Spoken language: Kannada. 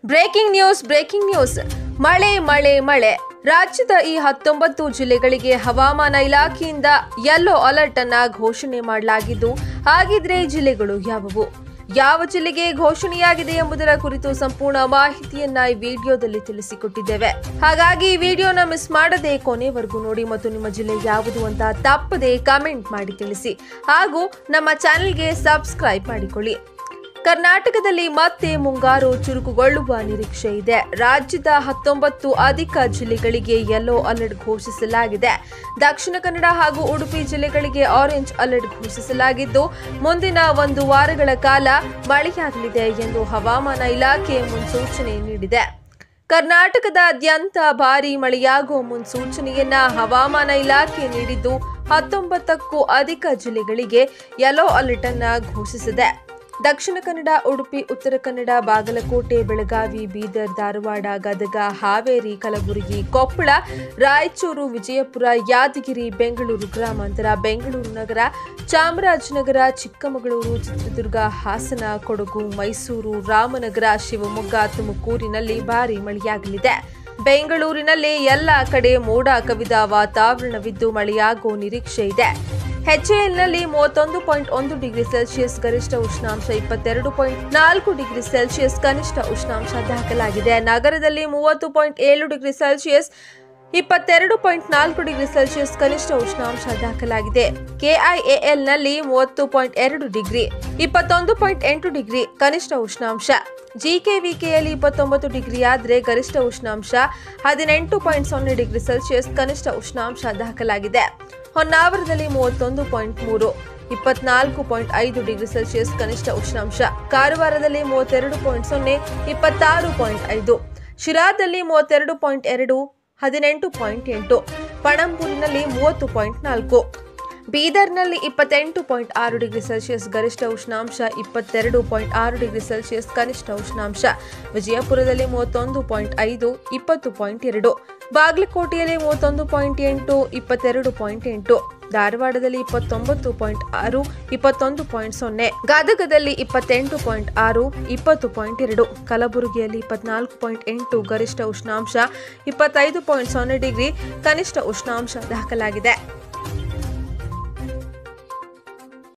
ಬ್ರೇಕಿಂಗ್ ನ್ಯೂಸ್ ಬ್ರೇಕಿಂಗ್ ನ್ಯೂಸ್ ಮಳೆ ಮಳೆ ಮಳೆ ರಾಜ್ಯದ ಈ ಹತ್ತೊಂಬತ್ತು ಜಿಲ್ಲೆಗಳಿಗೆ ಹವಾಮಾನ ಇಲಾಖೆಯಿಂದ ಯೆಲ್ಲೋ ಅಲರ್ಟ್ ಅನ್ನ ಘೋಷಣೆ ಮಾಡಲಾಗಿದ್ದು ಹಾಗಿದ್ರೆ ಈ ಜಿಲ್ಲೆಗಳು ಯಾವುವು ಯಾವ ಜಿಲ್ಲೆಗೆ ಘೋಷಣೆಯಾಗಿದೆ ಎಂಬುದರ ಕುರಿತು ಸಂಪೂರ್ಣ ಮಾಹಿತಿಯನ್ನ ಈ ವಿಡಿಯೋದಲ್ಲಿ ತಿಳಿಸಿಕೊಟ್ಟಿದ್ದೇವೆ ಹಾಗಾಗಿ ಈ ವಿಡಿಯೋನ ಮಿಸ್ ಮಾಡದೆ ಕೊನೆವರೆಗೂ ನೋಡಿ ಮತ್ತು ನಿಮ್ಮ ಜಿಲ್ಲೆ ಯಾವುದು ಅಂತ ತಪ್ಪದೆ ಕಮೆಂಟ್ ಮಾಡಿ ತಿಳಿಸಿ ಹಾಗೂ ನಮ್ಮ ಚಾನೆಲ್ಗೆ ಸಬ್ಸ್ಕ್ರೈಬ್ ಮಾಡಿಕೊಳ್ಳಿ ಕರ್ನಾಟಕದಲ್ಲಿ ಮತ್ತೆ ಮುಂಗಾರು ಚುರುಕುಗೊಳ್ಳುವ ನಿರೀಕ್ಷೆ ಇದೆ ರಾಜ್ಯದ ಹತ್ತೊಂಬತ್ತು ಅಧಿಕ ಜಿಲ್ಲೆಗಳಿಗೆ ಯೆಲ್ಲೋ ಅಲರ್ಟ್ ಘೋಷಿಸಲಾಗಿದೆ ದಕ್ಷಿಣ ಕನ್ನಡ ಹಾಗೂ ಉಡುಪಿ ಜಿಲ್ಲೆಗಳಿಗೆ ಆರೆಂಜ್ ಅಲರ್ಟ್ ಘೋಷಿಸಲಾಗಿದ್ದು ಮುಂದಿನ ಒಂದು ವಾರಗಳ ಕಾಲ ಮಳೆಯಾಗಲಿದೆ ಎಂದು ಹವಾಮಾನ ಇಲಾಖೆ ಮುನ್ಸೂಚನೆ ನೀಡಿದೆ ಕರ್ನಾಟಕದಾದ್ಯಂತ ಭಾರೀ ಮಳೆಯಾಗುವ ಮುನ್ಸೂಚನೆಯನ್ನ ಹವಾಮಾನ ಇಲಾಖೆ ನೀಡಿದ್ದು ಹತ್ತೊಂಬತ್ತಕ್ಕೂ ಅಧಿಕ ಜಿಲ್ಲೆಗಳಿಗೆ ಯೆಲ್ಲೋ ಅಲರ್ಟ್ ಅನ್ನ ಘೋಷಿಸಿದೆ ದಕ್ಷಿಣ ಕನ್ನಡ ಉಡುಪಿ ಉತ್ತರ ಕನ್ನಡ ಬಾಗಲಕೋಟೆ ಬೆಳಗಾವಿ ಬೀದರ್ ಧಾರವಾಡ ಗದಗ ಹಾವೇರಿ ಕಲಬುರಗಿ ಕೊಪ್ಪಳ ರಾಯಚೂರು ವಿಜಯಪುರ ಯಾದಗಿರಿ ಬೆಂಗಳೂರು ಗ್ರಾಮಾಂತರ ಬೆಂಗಳೂರು ನಗರ ಚಾಮರಾಜನಗರ ಚಿಕ್ಕಮಗಳೂರು ಚಿತ್ರದುರ್ಗ ಹಾಸನ ಕೊಡಗು ಮೈಸೂರು ರಾಮನಗರ ಶಿವಮೊಗ್ಗ ತುಮಕೂರಿನಲ್ಲಿ ಭಾರೀ ಮಳೆಯಾಗಲಿದೆ ಬೆಂಗಳೂರಿನಲ್ಲಿ ಎಲ್ಲ ಕಡೆ ಮೋಡ ಕವಿದ ವಾತಾವರಣವಿದ್ದು ಮಳೆಯಾಗುವ ನಿರೀಕ್ಷೆ ಇದೆ ಹೆಚ್ಎಎಲ್ನಲ್ಲಿ ಮೂವತ್ತೊಂದು ಪಾಯಿಂಟ್ ಒಂದು ಡಿಗ್ರಿ ಸೆಲ್ಸಿಯಸ್ ಗರಿಷ್ಠ ಉಷ್ಣಾಂಶ ಇಪ್ಪತ್ತೆರಡು ಪಾಯಿಂಟ್ ನಾಲ್ಕು ಡಿಗ್ರಿ ಸೆಲ್ಸಿಯಸ್ ಕನಿಷ್ಠ ಉಷ್ಣಾಂಶ ದಾಖಲಾಗಿದೆ ನಗರದಲ್ಲಿ ಮೂವತ್ತು ಪಾಯಿಂಟ್ ಏಳು ಡಿಗ್ರಿ ಸೆಲ್ಸಿಯಸ್ ಇಪ್ಪತ್ತೆರಡು ಪಾಯಿಂಟ್ ನಾಲ್ಕು ಡಿಗ್ರಿ ಸೆಲ್ಸಿಯಸ್ ಕನಿಷ್ಠ ಉಷ್ಣಾಂಶ ದಾಖಲಾಗಿದೆ ಕೆಐಎಎಲ್ನಲ್ಲಿ ಮೂವತ್ತು ಪಾಯಿಂಟ್ ಎರಡು ಡಿಗ್ರಿ ಇಪ್ಪತ್ತೊಂದು ಪಾಯಿಂಟ್ ಎಂಟು ಡಿಗ್ರಿ ಕನಿಷ್ಠ ಉಷ್ಣಾಂಶ ಜಿಕೆವಿಕೆಯಲ್ಲಿ ಇಪ್ಪತ್ತೊಂಬತ್ತು ಡಿಗ್ರಿ ಆದರೆ ಗರಿಷ್ಠ ಉಷ್ಣಾಂಶ ಹದಿನೆಂಟು ಪಾಯಿಂಟ್ ಸೊನ್ನೆ ಡಿಗ್ರಿ ಸೆಲ್ಸಿಯಸ್ ಕನಿಷ್ಠ ಉಷ್ಣಾಂಶ ದಾಖಲಾಗಿದೆ ಹೊನ್ನಾವರದಲ್ಲಿ ಮೂವತ್ತೊಂದು ಪಾಯಿಂಟ್ ಮೂರು ಇಪ್ಪತ್ನಾಲ್ಕು ಪಾಯಿಂಟ್ ಐದು ಡಿಗ್ರಿ ಸೆಲ್ಸಿಯಸ್ ಕನಿಷ್ಠ ಉಷ್ಣಾಂಶ ಕಾರವಾರದಲ್ಲಿ ಮೂವತ್ತೆರಡು ಪಾಯಿಂಟ್ ಸೊನ್ನೆ ಇಪ್ಪತ್ತಾರು ಪಾಯಿಂಟ್ ಐದು ಶಿರಾದಲ್ಲಿ ಮೂವತ್ತೆರಡು ಪಾಯಿಂಟ್ ಎರಡು ಹದಿನೆಂಟು ಪಾಯಿಂಟ್ ಎಂಟು ಪಣಂಬೂರಿನಲ್ಲಿ ಮೂವತ್ತು ಪಾಯಿಂಟ್ ನಾಲ್ಕು ಬೀದರ್ನಲ್ಲಿ ಇಪ್ಪತ್ತೆಂಟು ಪಾಯಿಂಟ್ ಆರು ಡಿಗ್ರಿ ಸೆಲ್ಸಿಯಸ್ ಗರಿಷ್ಠ ಉಷ್ಣಾಂಶ ಇಪ್ಪತ್ತೆರಡು ಪಾಯಿಂಟ್ ಆರು ಡಿಗ್ರಿ ಸೆಲ್ಸಿಯಸ್ ಕನಿಷ್ಠ ಉಷ್ಣಾಂಶ ವಿಜಯಪುರದಲ್ಲಿ ಮೂವತ್ತೊಂದು ಪಾಯಿಂಟ್ ಐದು ಇಪ್ಪತ್ತು ಪಾಯಿಂಟ್ ಎರಡು ಬಾಗಲಕೋಟೆಯಲ್ಲಿ ಮೂವತ್ತೊಂದು ಪಾಯಿಂಟ್ ಎಂಟು ಇಪ್ಪತ್ತೆರಡು ಪಾಯಿಂಟ್ ಎಂಟು ಧಾರವಾಡದಲ್ಲಿ ಇಪ್ಪತ್ತೊಂಬತ್ತು ಪಾಯಿಂಟ್ ಆರು ಇಪ್ಪತ್ತೊಂದು ಪಾಯಿಂಟ್ ಸೊನ್ನೆ ಗದಗದಲ್ಲಿ ಇಪ್ಪತ್ತೆಂಟು ಪಾಯಿಂಟ್ ಆರು ಇಪ್ಪತ್ತು ಪಾಯಿಂಟ್ ಎರಡು ಕಲಬುರಗಿಯಲ್ಲಿ ಇಪ್ಪತ್ನಾಲ್ಕು ಪಾಯಿಂಟ್ ಎಂಟು ಗರಿಷ್ಠ ಉಷ್ಣಾಂಶ ಇಪ್ಪತ್ತೈದು ಪಾಯಿಂಟ್ ಸೊನ್ನೆ ಡಿಗ್ರಿ ಕನಿಷ್ಠ ಉಷ್ಣಾಂಶ ದಾಖಲಾಗಿದೆ